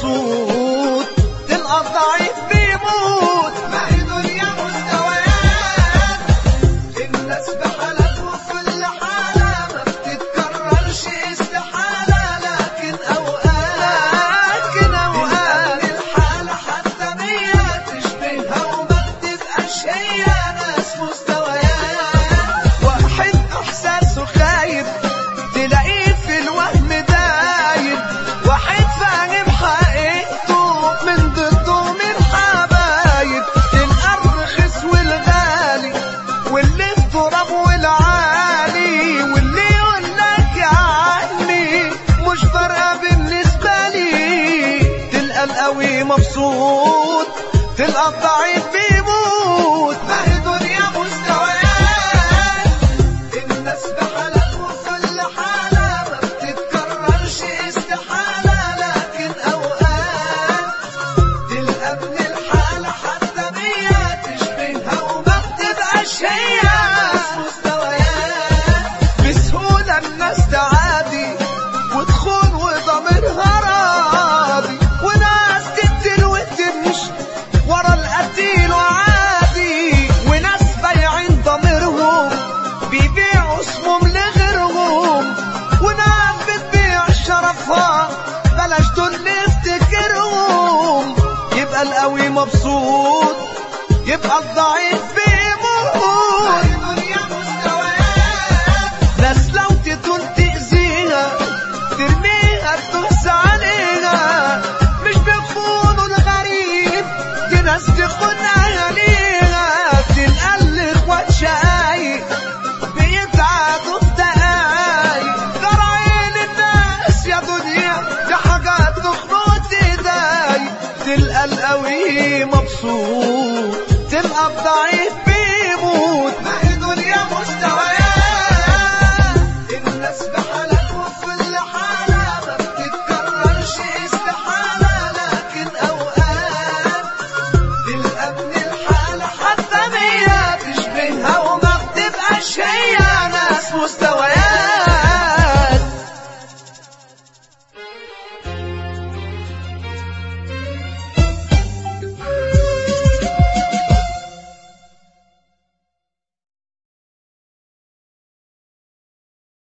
مبسوط تلقى الضعيف بيموت ما هي دنيا مستويات الناس بحالات وكل حالة ما بتتكررش استحالة لكن أوقات لكن أوقات الحالة حتى مية تشبهها وما بتبقاش هي ناس مستويات واحد احساسه خايب تلاقيه في الوهم دايب واحد فاهم حقيقته من ضده من حبايب تلقى الرخيص والغالي واللي في تراب والعالي واللي يقول لك يا عمي مش فارقه بالنسبه لي تلقى القوي مبسوط تلقى الضعيف بيموت ما هي دنيا مستويات الناس بحالات وكل حالة ما بتتكررش استحالة لكن أوقات تلقى من الحالة حتى مية تشبهها وما بتبقاش هي ناس مستويات بسهولة الناس تعادي وتخون وضميرها راضي وناس تقتل وتمشي ورا القتيل وعادي وناس بايعين ضميرهم بيبيعوا اسمهم لغيرهم وناس بتبيع شرفها بلاش دول نفتكرهم يبقى القوي مبسوط يبقى الضعيف ما بيموت هي دنيا مستويات ناس لو تطول تأذيها ترميها تدوس عليها مش بيخونوا الغريب دي ناس تخون أهاليها تلقى الإخوات شقايق بيتعادوا في دقايق جرايل الناس يا دنيا دي حاجات تخنق تضايق تلقى القوي مبسوط تلقى الضعيف بيموت ما هي دنيا مستويات الناس بحالات وكل حالة